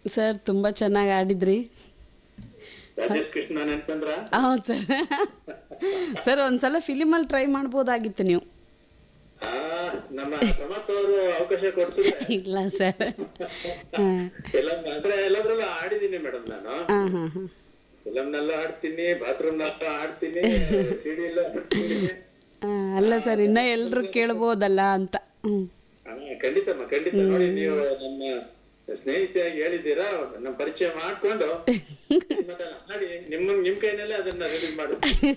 Sir ತುಂಬ ಚೆನ್ನಾಗಿ ಆಡಿದ್ರಿ ರಾಜೇಶ್ ಕೃಷ್ಣ ನೆನ್ಪಂದ್ರ ಹೌದು ಸರ್ ಸರ್ ಒಂದ್ಸಲ ಫಿಲಿಮಲ್ಲಿ ಟ್ರೈ ಮಾಡ್ಬೋದಾಗಿತ್ತು ನೀವು ಆ ನಮ್ಮ ಸಮತ್ ಅವರು ಅವಕಾಶ ಕೊಡ್ತಿದ್ರೆ ಇಲ್ಲ ಸರ್ ಹಾಂ ಎಲ್ಲ ಅಂದ್ರೆ ಎಲ್ಲದ್ರಲ್ಲೂ ಆಡಿದೀನಿ ಮೇಡಮ್ ನಾನು ಹಾಂ ಹಾಂ ಹಾಂ ಫಿಲಮ್ನಲ್ಲೂ ಆಡ್ತೀನಿ ಬಾತ್ರೂಮ್ ನಲ್ಲೂ ಆಡ್ತೀನಿ ಸಿಡಿಯಲ್ಲೂ ಆಡ್ತೀನಿ ಅಲ್ಲ ಸರ್ ಇನ್ನೂ ಎಲ್ಲರೂ ಕೇಳ್ಬೋದಲ್ಲ ಅಂತ ಹ್ಞೂ ಹಾ, ಖಂಡಿತಮ್ಮ ಖಂಡಿತ ನೋಡಿ ನೀವು ನಮ್ಮ ಸ್ನೇಹಿತೆಯಾಗಿ ಹೇಳಿದ್ದೀರಾ ನಮ್ಮ ಪರಿಚಯ ಮಾಡ್ಕೊಂಡು ಮತ್ತೆ ಹಾಡಿ ನಿಮ್ಮ ನಿಮ್ ಕೈನಲ್ಲೇ ಅದನ್ನ ರಿಲೀಸ್ ಮಾಡಿ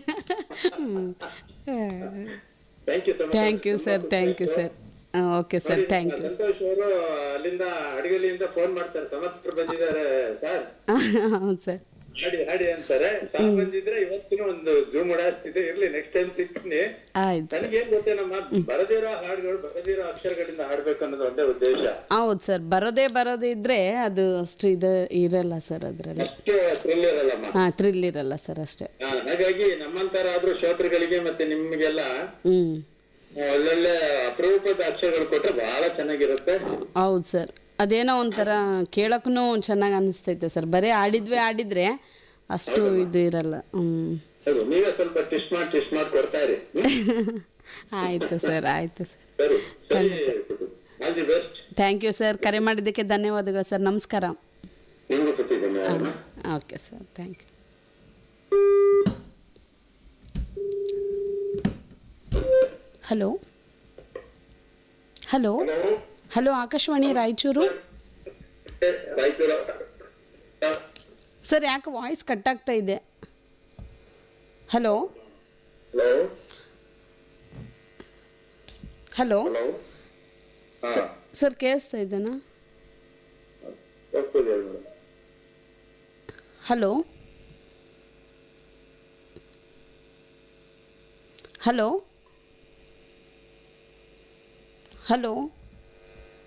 thank you thank you sir thank you sir okay sir thank you Santosh ಅವರು ಅಲ್ಲಿಂದ ಅಡಿಗಲಿಯಿಂದ ಫೋನ್ ಮಾಡ್ತಾರೆ ಸಮಸ್ಯೆ ಬಂದಿದ್ದಾರೆ ಸರ್ ಹೌದು ಸರ್ ಹಾಡಿ ಹಾಡಿ ಅಂತಾರೆ ಸಾರ್ ಬಂದಿದ್ರೆ ಇವತ್ತಿನ ಒಂದು ಜೂಮ್ ಉಡಾಸ್ತಿದೆ ಇರ್ಲಿ ನೆಕ್ಸ್ಟ್ ಟೈಮ್ ಸಿಗ್ತೀನಿ ಆಯ್ತು ಸರ್ ನನಗೇನ್ ಗೊತ್ತೇನಮ್ಮ ಬರದಿರೋ ಹಾಡುಗಳು ಬರದಿರೋ ಅಕ್ಷರಗಳಿಂದ ಹಾಡ್ಬೇಕು ಅನ್ನೋದು ಒಂದೇ ಉದ್ದೇಶ ಹೌದು ಸರ್ ಬರೋದೇ ಬರೋದೇ ಇದ್ರೆ ಅದು ಅಷ್ಟು ಇದು ಇರಲ್ಲ ಸರ್ ಅದರಲ್ಲಿ ಅಷ್ಟು ಥ್ರಿಲ್ ಇರಲ್ಲಮ್ಮ ಹಾಂ ಥ್ರಿಲ್ ಇರಲ್ಲ ಸರ್ ಅಷ್ಟೇ ಹಾ, ಹಾಗಾಗಿ ನಮ್ಮಂತರ ಆದ್ರೂ ಶ್ರೋತೃಗಳಿಗೆ ಮತ್ತೆ ನಿಮ್ಗೆಲ್ಲ ಹ್ಞೂ ಒಳ್ಳೊಳ್ಳೆ ಅಪರೂಪದ ಅಕ್ಷರಗಳು ಕೊಟ್ರೆ ಬಹಳ ಚೆನ್ನಾಗಿರುತ್ತೆ ಹೌದು ಸರ್ ಅದೇನೋ ಒಂಥರ ಕೇಳೋಕ್ಕೂ ಚೆನ್ನಾಗಿ ಅನಿಸ್ತೈತೆ ಸರ್ ಬರೀ ಆಡಿದ್ವಿ ಆಡಿದ್ರೆ ಅಷ್ಟು ಇದು ಇರಲ್ಲ ಹ್ಞೂ ಹೌದು ನೀವೇ ಸ್ವಲ್ಪ ಟಿಸ್ಟ್ ಮಾಡಿ ಟಿಸ್ಟ್ ಮಾಡಿ ಕೊಡ್ತಾ ಇರಿ ಹ್ಮ್? ಆಯಿತು ಸರ್ ಆಯಿತು ಸರ್ ಸರಿ ಸರಿ all the best thank you sir ಕರೆ ಮಾಡಿದ್ದಕ್ಕೆ ಧನ್ಯವಾದಗಳು ಸರ್ ನಮಸ್ಕಾರ ನಿಮ್ಗೂ ಸತಿ ಧನ್ಯವಾದ okay sir thank you hello hello hello Akashvani Raichur Raichur sir ಯಾಕೆ ವಾಯ್ಸ್ ಕಟ್ ಆಗ್ತಾ ಇದೆ ಹಲೋ ಹಲೋ ಹಲೋ ಹಲೋ ಹಾ ಸರ್ ಕೇಳಿಸ್ತಾ ಇದ್ದೇನಾ ಹೋಗ್ತದೆ ಹೇಳಿ ಮೇಡಮ್ ಹಲೋ ಹಲೋ ಹಲೋ